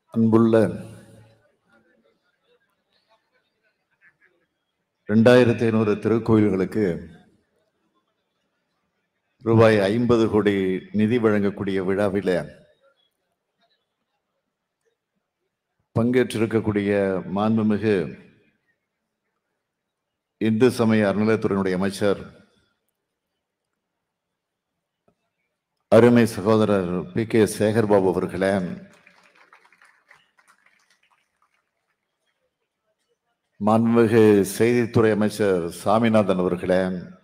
அன்புள்ள ரெண்டாயிரத்தி ஐநூறு திருக்கோயில்களுக்கு ரூபாய் ஐம்பது கோடி நிதி வழங்கக்கூடிய விழாவில் பங்கேற்றிருக்கக்கூடிய மாண்புமிகு இந்து சமய அறநிலையத்துறையினுடைய அமைச்சர் அருமை சகோதரர் பி கே சேகர்பாபு அவர்களே மாண்புமிகு செய்தித்துறை அமைச்சர் சாமிநாதன் அவர்களே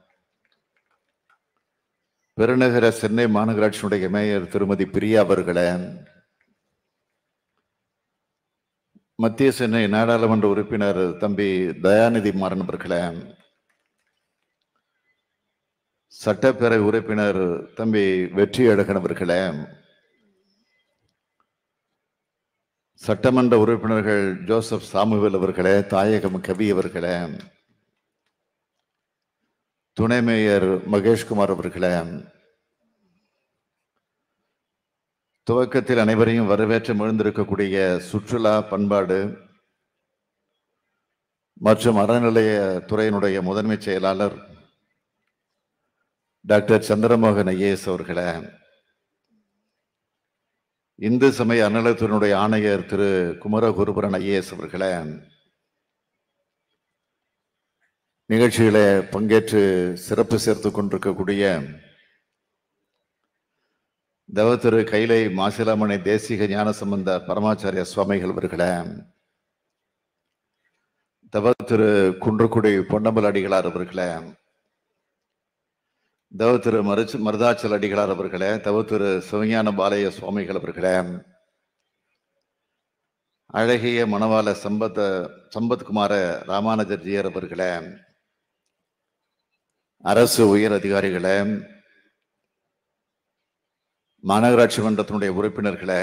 பெருநகர சென்னை மாநகராட்சியினுடைய மேயர் திருமதி பிரியா அவர்களே மத்திய சென்னை நாடாளுமன்ற உறுப்பினர் தம்பி தயாநிதி மாறன் அவர்களே சட்டப்பேரவை உறுப்பினர் தம்பி வெற்றி அழகன் அவர்களே சட்டமன்ற உறுப்பினர்கள் ஜோசப் சாமுவேல் அவர்களே தாயகம் கவி அவர்களே துணை மேயர் மகேஷ்குமார் அவர்களே துவக்கத்தில் அனைவரையும் வரவேற்று எழுந்திருக்கக்கூடிய சுற்றுலா பண்பாடு மற்றும் அறநிலைய துறையினுடைய முதன்மை செயலாளர் டாக்டர் சந்திரமோகன் ஐஏஎஸ் அவர்களே இந்து சமய அறநிலையத்துறையினுடைய ஆணையர் திரு குமரகுருபரன் ஐஏஎஸ் அவர்களே நிகழ்ச்சியில பங்கேற்று சிறப்பு சேர்த்து கொண்டிருக்கக்கூடிய தவ திரு கைலை மாசிலாமணி தேசிக ஞான சம்பந்த பரமாச்சாரிய சுவாமிகள் அவர்களே தவ திரு குன்றக்குடி பொன்னம்பல அடிகளார் அவர்களே தவ திரு மருச்சு மருதாச்சல் அடிகளார் அவர்களே தவ திரு சிவஞான பாலய சுவாமிகள் அவர்களே அழகிய மணவாள சம்பத்த சம்பத்குமார ராமானுஜர்ஜியர் அவர்களே அரசு உயர் அதிகாரிகளே மாநகராட்சி மன்றத்தினுடைய உறுப்பினர்களே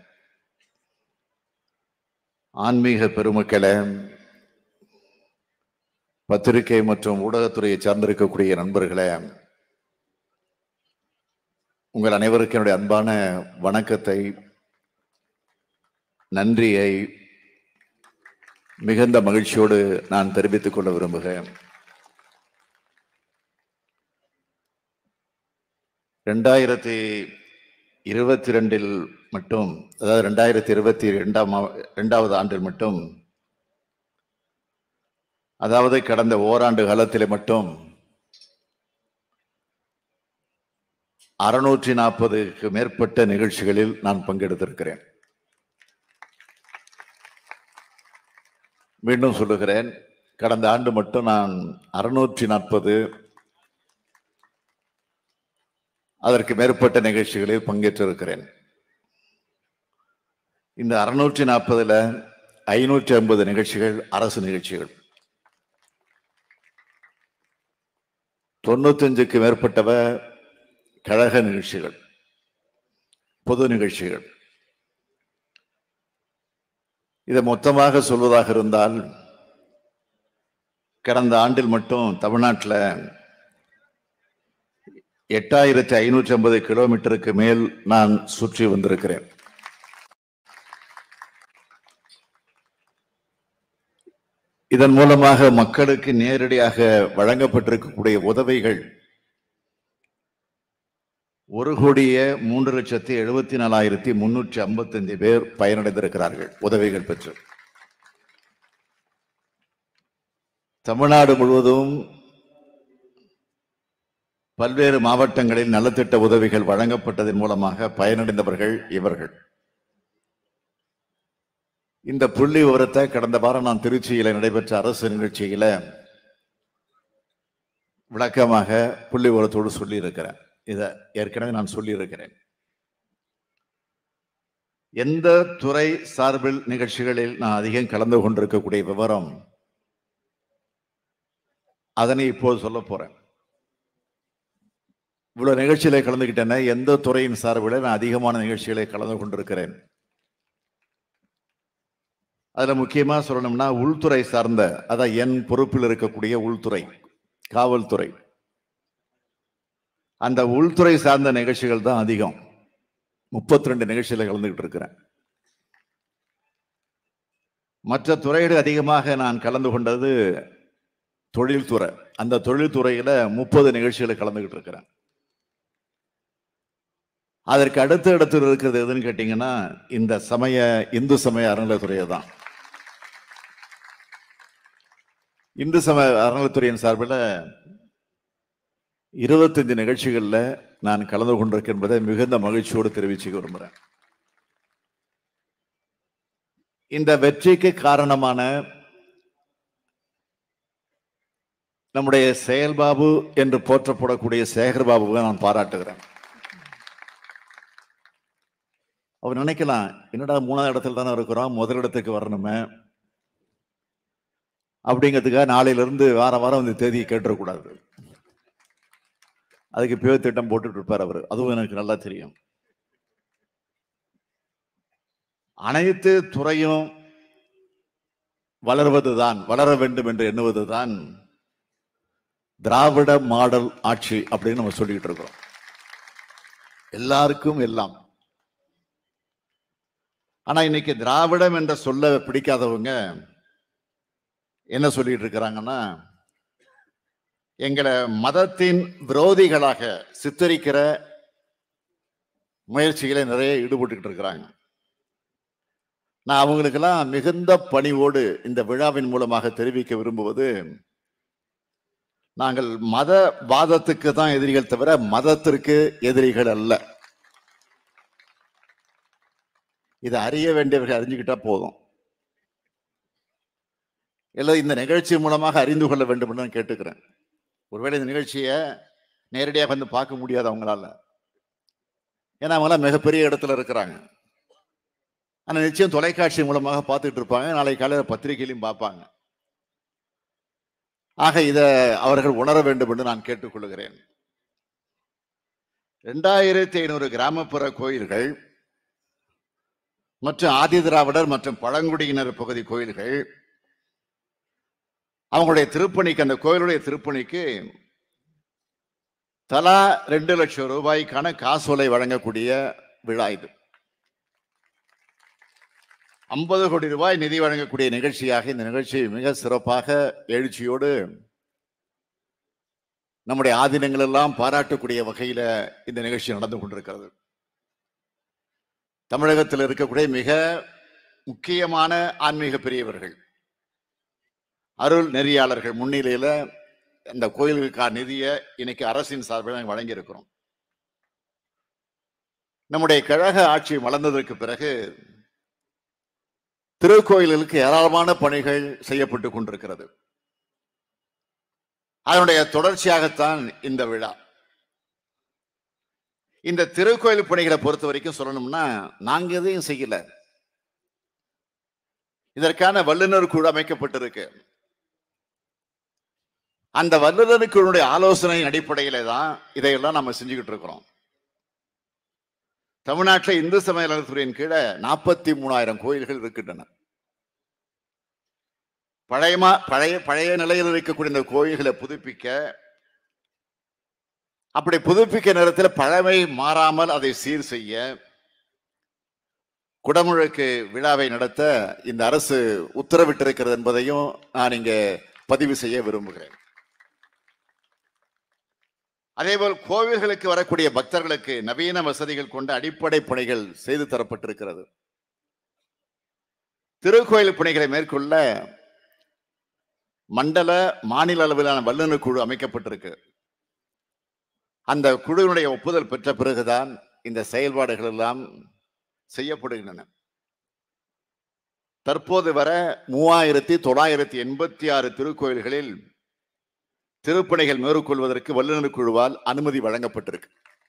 ஆன்மீக பெருமக்களே பத்திரிகை மற்றும் ஊடகத்துறையை சார்ந்திருக்கக்கூடிய நண்பர்களே உங்கள் அனைவருக்கும் என்னுடைய அன்பான வணக்கத்தை நன்றியை மிகுந்த மகிழ்ச்சியோடு நான் தெரிவித்துக் கொள்ள விரும்புகிறேன் ரெண்டாயிரத்தி இருபத்தி ரெண்டில் மட்டும் அதாவது ரெண்டாயிரத்தி இருபத்தி ரெண்டாம் ரெண்டாவது ஆண்டில் மட்டும் அதாவது கடந்த ஓராண்டு காலத்தில் மட்டும் அறுநூற்றி நாற்பதுக்கு மேற்பட்ட நிகழ்ச்சிகளில் நான் பங்கெடுத்திருக்கிறேன் மீண்டும் சொல்லுகிறேன் கடந்த ஆண்டு மட்டும் நான் அறுநூற்றி நாற்பது அதற்கு மேற்பட்ட நிகழ்ச்சிகளில் பங்கேற்றிருக்கிறேன் இந்த அறுநூற்றி நாற்பதுல ஐநூற்றி ஐம்பது நிகழ்ச்சிகள் அரசு நிகழ்ச்சிகள் தொண்ணூத்தஞ்சுக்கு மேற்பட்டவ கழக நிகழ்ச்சிகள் பொது நிகழ்ச்சிகள் இதை மொத்தமாக சொல்வதாக இருந்தால் கடந்த ஆண்டில் மட்டும் தமிழ்நாட்டில் எட்டாயிரத்தி ஐநூற்றி ஐம்பது கிலோமீட்டருக்கு மேல் நான் சுற்றி வந்திருக்கிறேன் இதன் மூலமாக மக்களுக்கு நேரடியாக வழங்கப்பட்டிருக்கக்கூடிய உதவிகள் ஒரு கோடியே மூன்று லட்சத்தி எழுபத்தி நாலாயிரத்தி முன்னூற்றி ஐம்பத்தஞ்சு பேர் பயனடைந்திருக்கிறார்கள் உதவிகள் பெற்று தமிழ்நாடு முழுவதும் பல்வேறு மாவட்டங்களில் நலத்திட்ட உதவிகள் வழங்கப்பட்டதன் மூலமாக பயனடைந்தவர்கள் இவர்கள் இந்த புள்ளி விவரத்தை கடந்த வாரம் நான் திருச்சியில நடைபெற்ற அரசு நிகழ்ச்சியில விளக்கமாக புள்ளி விவரத்தோடு சொல்லி இருக்கிறேன் இதை ஏற்கனவே நான் சொல்லி இருக்கிறேன் எந்த துறை சார்பில் நிகழ்ச்சிகளில் நான் அதிகம் கலந்து கொண்டிருக்கக்கூடிய விவரம் அதனை இப்போது சொல்ல போறேன் இவ்வளவு நிகழ்ச்சியில கலந்துகிட்டேன்னா எந்த துறையின் சார்பில் நான் அதிகமான நிகழ்ச்சிகளை கலந்து கொண்டிருக்கிறேன் அதுல முக்கியமா சொல்லணும்னா உள்துறை சார்ந்த அதான் என் பொறுப்பில் இருக்கக்கூடிய உள்துறை காவல்துறை அந்த உள்துறை சார்ந்த நிகழ்ச்சிகள் தான் அதிகம் முப்பத்தி ரெண்டு நிகழ்ச்சியில கலந்துகிட்டு இருக்கிறேன் மற்ற துறைகள் அதிகமாக நான் கலந்து கொண்டது தொழில்துறை அந்த தொழில்துறையில முப்பது நிகழ்ச்சிகளை கலந்துகிட்டு இருக்கிறேன் அதற்கு அடுத்த இடத்துல இருக்கிறது எதுன்னு கேட்டீங்கன்னா இந்த சமய இந்து சமய அறநிலைத்துறையை தான் இந்து சமய அறநிலைத்துறையின் சார்பில் இருபத்தஞ்சு நிகழ்ச்சிகளில் நான் கலந்து கொண்டிருக்கேன் என்பதை மிகுந்த மகிழ்ச்சியோடு தெரிவிச்சுக்க விரும்புகிறேன் இந்த வெற்றிக்கு காரணமான நம்முடைய செயல்பாபு என்று போற்றப்படக்கூடிய சேகர் பாபுவை நான் பாராட்டுகிறேன் அவர் நினைக்கலாம் என்னடா மூணாவது இடத்துல தானே இருக்கிறோம் முதல் இடத்துக்கு வரணுமே அப்படிங்கிறதுக்காக நாளையிலிருந்து வாரம் வாரம் இந்த தேதியை கேட்டுறக்கூடாது அதுக்கு இப்பவே திட்டம் போட்டுட்டு இருப்பார் அவர் அதுவும் எனக்கு நல்லா தெரியும் அனைத்து துறையும் வளர்வதுதான் வளர வேண்டும் என்று எண்ணுவதுதான் திராவிட மாடல் ஆட்சி அப்படின்னு நம்ம சொல்லிட்டு இருக்கிறோம் எல்லாருக்கும் எல்லாம் ஆனா இன்னைக்கு திராவிடம் என்ற சொல்ல பிடிக்காதவங்க என்ன சொல்லிட்டு இருக்கிறாங்கன்னா எங்களை மதத்தின் விரோதிகளாக சித்தரிக்கிற முயற்சிகளை நிறைய ஈடுபட்டுக்கிட்டு இருக்கிறாங்க நான் அவங்களுக்கெல்லாம் மிகுந்த பணிவோடு இந்த விழாவின் மூலமாக தெரிவிக்க விரும்புவது நாங்கள் மத வாதத்துக்கு தான் எதிரிகள் தவிர மதத்திற்கு எதிரிகள் அல்ல இதை அறிய வேண்டியவர்கள் அறிஞ்சுக்கிட்டா போதும் இல்லை இந்த நிகழ்ச்சி மூலமாக அறிந்து கொள்ள வேண்டும் என்று நான் கேட்டுக்கிறேன் ஒருவேளை இந்த நிகழ்ச்சியை நேரடியாக வந்து பார்க்க முடியாது அவங்களால ஏன்னா அவங்களாம் மிகப்பெரிய இடத்துல இருக்கிறாங்க ஆனால் நிச்சயம் தொலைக்காட்சி மூலமாக பார்த்துட்டு இருப்பாங்க நாளை காலையில் பத்திரிகையிலையும் பார்ப்பாங்க ஆக இதை அவர்கள் உணர வேண்டும் என்று நான் கேட்டுக்கொள்கிறேன் ரெண்டாயிரத்தி ஐநூறு கிராமப்புற கோயில்கள் மற்றும் ஆதி திராவிடர் மற்றும் பழங்குடியினர் பகுதி கோயில்கள் அவங்களுடைய திருப்பணிக்கு அந்த கோயிலுடைய திருப்பணிக்கு தலா ரெண்டு லட்சம் ரூபாய்க்கான காசோலை வழங்கக்கூடிய விழா இது ஐம்பது கோடி ரூபாய் நிதி வழங்கக்கூடிய நிகழ்ச்சியாக இந்த நிகழ்ச்சி மிக சிறப்பாக எழுச்சியோடு நம்முடைய ஆதீனங்கள் எல்லாம் பாராட்டக்கூடிய வகையில இந்த நிகழ்ச்சி நடந்து கொண்டிருக்கிறது தமிழகத்தில் இருக்கக்கூடிய மிக முக்கியமான ஆன்மீக பெரியவர்கள் அருள் நெறியாளர்கள் முன்னிலையில இந்த கோயிலுக்கான நிதியை இன்னைக்கு அரசின் சார்பில் நாங்கள் வழங்கி இருக்கிறோம் நம்முடைய கழக ஆட்சி வளர்ந்ததற்கு பிறகு திருக்கோயில்களுக்கு ஏராளமான பணிகள் செய்யப்பட்டு கொண்டிருக்கிறது அதனுடைய தொடர்ச்சியாகத்தான் இந்த விழா இந்த திருக்கோயில் பணிகளை பொறுத்த வரைக்கும் சொல்லணும்னா நாங்க எதையும் செய்யல இதற்கான வல்லுநர் குழு அமைக்கப்பட்டிருக்கு அந்த வல்லுநர் குழுடைய ஆலோசனையின் அடிப்படையில தான் இதையெல்லாம் நம்ம செஞ்சுக்கிட்டு இருக்கிறோம் தமிழ்நாட்டில் இந்து சமய நலத்துறையின் கீழே நாற்பத்தி மூணாயிரம் கோயில்கள் இருக்கின்றன பழையமா பழைய பழைய நிலையில் இருக்கக்கூடிய இந்த கோயில்களை புதுப்பிக்க அப்படி புதுப்பிக்க நேரத்தில் பழமை மாறாமல் அதை சீர் செய்ய குடமுழுக்கு விழாவை நடத்த இந்த அரசு உத்தரவிட்டிருக்கிறது என்பதையும் நான் இங்கே பதிவு செய்ய விரும்புகிறேன் அதேபோல் கோவில்களுக்கு வரக்கூடிய பக்தர்களுக்கு நவீன வசதிகள் கொண்ட அடிப்படை பணிகள் செய்து தரப்பட்டிருக்கிறது திருக்கோயில் பணிகளை மேற்கொள்ள மண்டல மாநில அளவிலான வல்லுநர் குழு அமைக்கப்பட்டிருக்கு அந்த குழுவினுடைய ஒப்புதல் பெற்ற பிறகுதான் இந்த செயல்பாடுகள் எல்லாம் செய்யப்படுகின்றன தற்போது வர மூவாயிரத்தி தொள்ளாயிரத்தி எண்பத்தி ஆறு திருக்கோயில்களில் திருப்பணிகள் மேற்கொள்வதற்கு வல்லுநர் குழுவால் அனுமதி வழங்கப்பட்டிருக்கு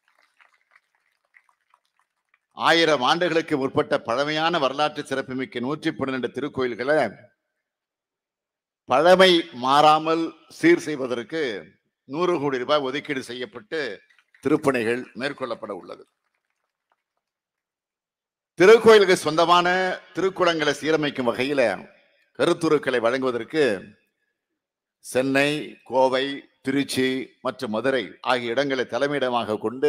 ஆயிரம் ஆண்டுகளுக்கு முற்பட்ட பழமையான வரலாற்று சிறப்புமிக்க நூற்றி பன்னிரண்டு திருக்கோயில்களை பழமை மாறாமல் சீர் செய்வதற்கு நூறு கோடி ரூபாய் ஒதுக்கீடு செய்யப்பட்டு திருப்பணிகள் மேற்கொள்ளப்பட உள்ளது திருக்கோயிலுக்கு சொந்தமான திருக்குளங்களை சீரமைக்கும் வகையில கருத்துருக்களை வழங்குவதற்கு சென்னை கோவை திருச்சி மற்றும் மதுரை ஆகிய இடங்களை தலைமையிடமாக கொண்டு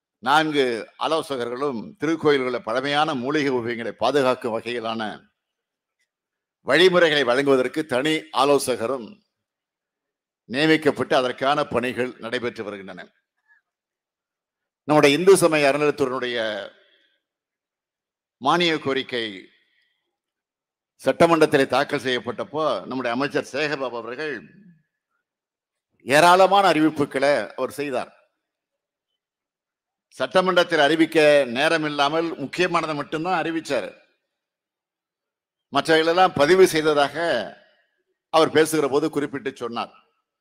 நான்கு ஆலோசகர்களும் திருக்கோயில்களை பழமையான மூலிகை ஓவியங்களை பாதுகாக்கும் வகையிலான வழிமுறைகளை வழங்குவதற்கு தனி ஆலோசகரும் நியமிக்கப்பட்டு அதற்கான பணிகள் நடைபெற்று வருகின்றன நம்முடைய இந்து சமய அறநிலையத்துறையினுடைய மானிய கோரிக்கை சட்டமன்றத்தில் தாக்கல் செய்யப்பட்டப்போ நம்முடைய அமைச்சர் சேகர்பாபு அவர்கள் ஏராளமான அறிவிப்புகளை அவர் செய்தார் சட்டமன்றத்தில் அறிவிக்க நேரம் இல்லாமல் முக்கியமானதை மட்டும்தான் அறிவிச்சார் மற்றவைகளெல்லாம் பதிவு செய்ததாக அவர் பேசுகிற போது குறிப்பிட்டு சொன்னார்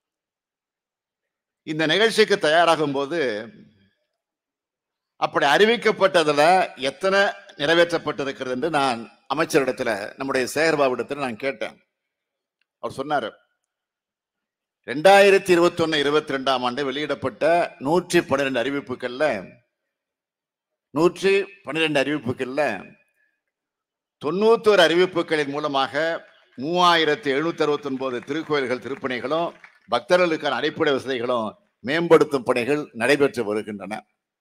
இந்த நிகழ்ச்சிக்கு தயாராகும் போது அப்படி அறிவிக்கப்பட்டதுல எத்தனை நிறைவேற்றப்பட்டிருக்கிறது என்று நான் அமைச்சரிடத்துல நம்முடைய சேகர்பாபு இடத்துல நான் கேட்டேன் அவர் சொன்னார் ரெண்டாயிரத்தி இருபத்தி ஒன்னு இருபத்தி ரெண்டாம் ஆண்டு வெளியிடப்பட்ட நூற்றி பன்னிரெண்டு அறிவிப்புகள்ல நூற்றி பன்னிரெண்டு அறிவிப்புகள்ல தொண்ணூத்தோரு அறிவிப்புகளின் மூலமாக மூவாயிரத்தி எழுநூத்தி அறுபத்தி ஒன்பது திருக்கோயில்கள் திருப்பணிகளும் பக்தர்களுக்கான அடிப்படை வசதிகளும் மேம்படுத்தும் பணிகள் நடைபெற்று வருகின்றன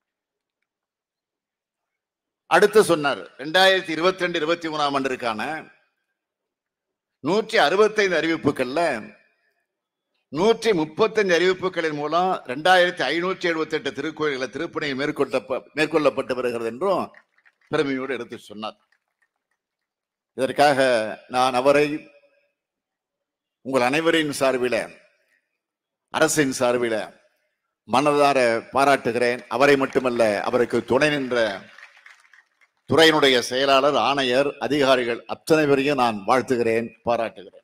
அடுத்து சொன்னார் ரெண்டாயிரத்தி இருபத்தி ரெண்டு இருபத்தி மூணாம் ஆண்டிற்கான நூற்றி அறுபத்தைந்து அறிவிப்புகள்ல நூற்றி முப்பத்தஞ்சு அறிவிப்புகளின் மூலம் ரெண்டாயிரத்தி ஐநூற்றி எழுபத்தி எட்டு திருக்கோயில்களை திருப்பணி மேற்கொள்ள மேற்கொள்ளப்பட்டு வருகிறது என்றும் பெருமையோடு எடுத்து சொன்னார் இதற்காக நான் அவரை உங்கள் அனைவரின் சார்பில அரசின் சார்பில மனதார பாராட்டுகிறேன் அவரை மட்டுமல்ல அவருக்கு துணை நின்ற துறையினுடைய செயலாளர் ஆணையர் அதிகாரிகள் அத்தனை பேரையும் நான் வாழ்த்துகிறேன் பாராட்டுகிறேன்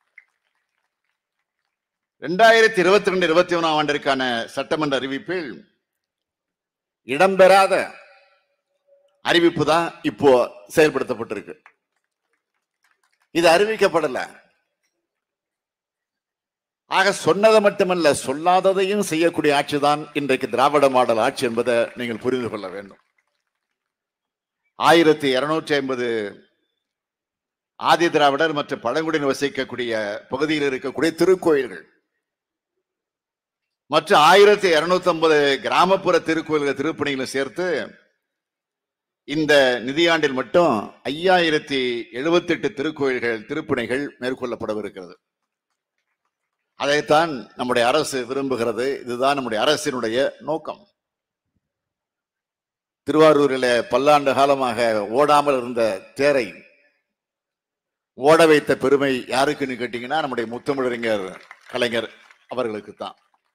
ரெண்டாயிரத்தி இருபத்தி ரெண்டு இருபத்தி ஒன்றாம் ஆண்டிற்கான சட்டமன்ற அறிவிப்பில் இடம்பெறாத அறிவிப்பு தான் இப்போ செயல்படுத்தப்பட்டிருக்கு இது அறிவிக்கப்படல ஆக சொன்னதை மட்டுமல்ல சொல்லாததையும் செய்யக்கூடிய ஆட்சி தான் இன்றைக்கு திராவிட மாடல் ஆட்சி என்பதை நீங்கள் புரிந்து கொள்ள வேண்டும் ஆயிரத்தி இருநூற்றி ஐம்பது ஆதி திராவிடர் மற்றும் பழங்குடியினர் வசிக்கக்கூடிய பகுதியில் இருக்கக்கூடிய திருக்கோயில்கள் மற்ற ஆயிரத்தி இருநூத்தி ஐம்பது கிராமப்புற திருக்கோயில்கள் திருப்பணிகளை சேர்த்து இந்த நிதியாண்டில் மட்டும் ஐயாயிரத்தி எழுபத்தி எட்டு திருக்கோயில்கள் திருப்பணிகள் மேற்கொள்ளப்படவிருக்கிறது அதைத்தான் நம்முடைய அரசு விரும்புகிறது இதுதான் நம்முடைய அரசினுடைய நோக்கம் திருவாரூரில் பல்லாண்டு காலமாக ஓடாமல் இருந்த தேரை ஓட வைத்த பெருமை யாருக்குன்னு கேட்டீங்கன்னா நம்முடைய முத்தமிழறிஞர் கலைஞர் அவர்களுக்கு தான்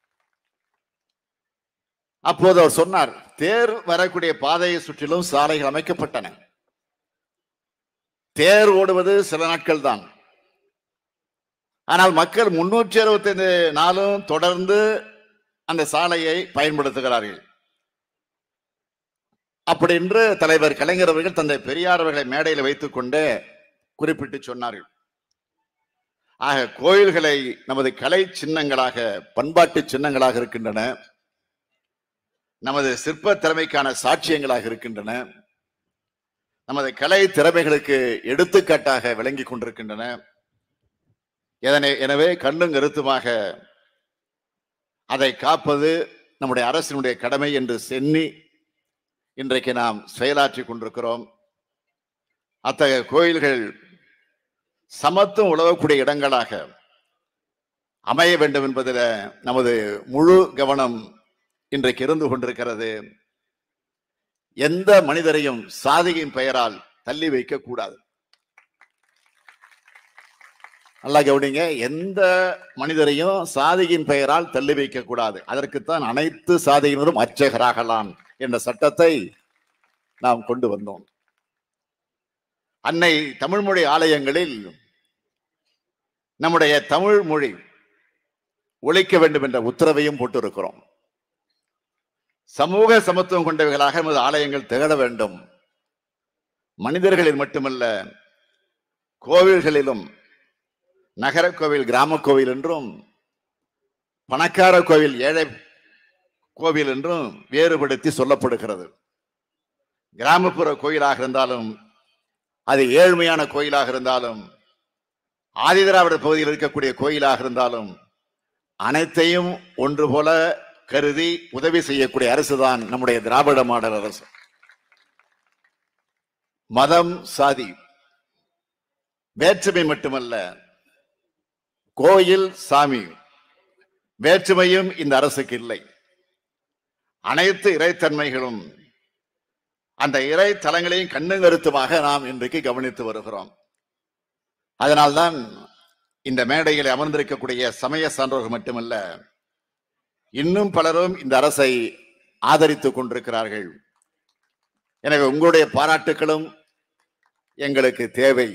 அப்போது அவர் சொன்னார் தேர் வரக்கூடிய பாதையை சுற்றிலும் சாலைகள் அமைக்கப்பட்டன தேர் ஓடுவது சில நாட்கள் தான் ஆனால் மக்கள் முன்னூற்றி அறுபத்தைந்து நாளும் தொடர்ந்து அந்த சாலையை பயன்படுத்துகிறார்கள் அப்படி என்று தலைவர் கலைஞர் அவர்கள் தந்தை பெரியார் அவர்களை மேடையில் வைத்துக் கொண்டு குறிப்பிட்டு சொன்னார்கள் ஆக கோயில்களை நமது கலை சின்னங்களாக பண்பாட்டு சின்னங்களாக இருக்கின்றன நமது சிற்ப திறமைக்கான சாட்சியங்களாக இருக்கின்றன நமது கலை திறமைகளுக்கு எடுத்துக்காட்டாக விளங்கி கொண்டிருக்கின்றன இதனை எனவே கண்ணும் கருத்துமாக அதை காப்பது நம்முடைய அரசினுடைய கடமை என்று சென்னி இன்றைக்கு நாம் செயலாற்றி கொண்டிருக்கிறோம் அத்தகைய கோயில்கள் சமத்துவம் உழவக்கூடிய இடங்களாக அமைய வேண்டும் என்பதில் நமது முழு கவனம் இன்றைக்கு இருந்து கொண்டிருக்கிறது எந்த மனிதரையும் சாதியின் பெயரால் தள்ளி வைக்க கூடாது நல்லா கவனிங்க எந்த மனிதரையும் சாதியின் பெயரால் தள்ளி வைக்க கூடாது அதற்குத்தான் அனைத்து சாதியினரும் அர்ச்சகராகலாம் என்ற சட்டத்தை நாம் கொண்டு வந்தோம் அன்னை தமிழ்மொழி ஆலயங்களில் நம்முடைய தமிழ் மொழி ஒழிக்க வேண்டும் என்ற உத்தரவையும் போட்டிருக்கிறோம் சமூக சமத்துவம் கொண்டவைகளாக நமது ஆலயங்கள் திகழ வேண்டும் மனிதர்களில் மட்டுமல்ல கோவில்களிலும் நகர கோவில் கிராம கோவில் என்றும் பணக்கார கோவில் ஏழை கோவில் என்றும் வேறுபடுத்தி சொல்லப்படுகிறது கிராமப்புற கோயிலாக இருந்தாலும் அது ஏழ்மையான கோயிலாக இருந்தாலும் ஆதிதிராவிட பகுதியில் இருக்கக்கூடிய கோயிலாக இருந்தாலும் அனைத்தையும் ஒன்று போல கருதி உதவி செய்யக்கூடிய அரசுதான் நம்முடைய திராவிட மாடல் அரசு மதம் சாதி வேற்றுமை மட்டுமல்ல கோயில் சாமி வேற்றுமையும் இந்த அரசுக்கு இல்லை அனைத்து இறைத்தன்மைகளும் அந்த இறை தலங்களையும் கண்ணும் கருத்துமாக நாம் இன்றைக்கு கவனித்து வருகிறோம் அதனால்தான் இந்த மேடையில் அமர்ந்திருக்கக்கூடிய சமய சான்றோர்கள் மட்டுமல்ல இன்னும் பலரும் இந்த அரசை ஆதரித்துக் கொண்டிருக்கிறார்கள் எனவே உங்களுடைய பாராட்டுகளும் எங்களுக்கு தேவை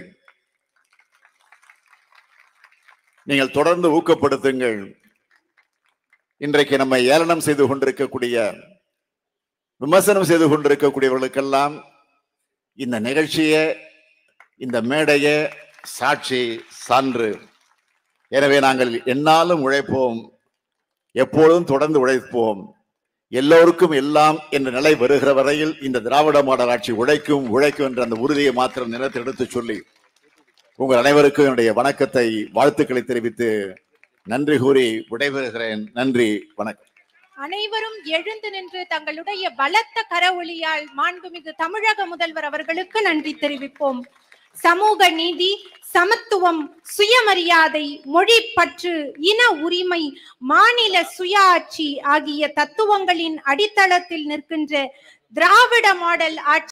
நீங்கள் தொடர்ந்து ஊக்கப்படுத்துங்கள் இன்றைக்கு நம்ம ஏளனம் செய்து கொண்டிருக்கக்கூடிய விமர்சனம் செய்து கொண்டிருக்கக்கூடியவர்களுக்கெல்லாம் இந்த நிகழ்ச்சியை இந்த மேடையை சாட்சி சான்று எனவே நாங்கள் என்னாலும் உழைப்போம் எப்பொழுதும் தொடர்ந்து உழைப்போம் எல்லோருக்கும் எல்லாம் என்ற நிலை வருகிற வரையில் இந்த திராவிட மாடல் ஆட்சி உழைக்கும் உழைக்கும் என்ற அந்த உறுதியை மாத்திரம் நிலத்தில் எடுத்து சொல்லி உங்கள் அனைவருக்கும் என்னுடைய வணக்கத்தை வாழ்த்துக்களை தெரிவித்து நன்றி கூறி விடைபெறுகிறேன் நன்றி வணக்கம் அனைவரும் எழுந்து நின்று தங்களுடைய பலத்த கரவொலியால் மாண்புமிகு தமிழக முதல்வர் அவர்களுக்கு நன்றி தெரிவிப்போம் சமூக நீதி சமத்துவம் சுயமரியாதை மொழி பற்று இன உரிமை மாநில சுயாட்சி ஆகிய தத்துவங்களின் அடித்தளத்தில் நிற்கின்ற திராவிட மாடல் ஆட்சி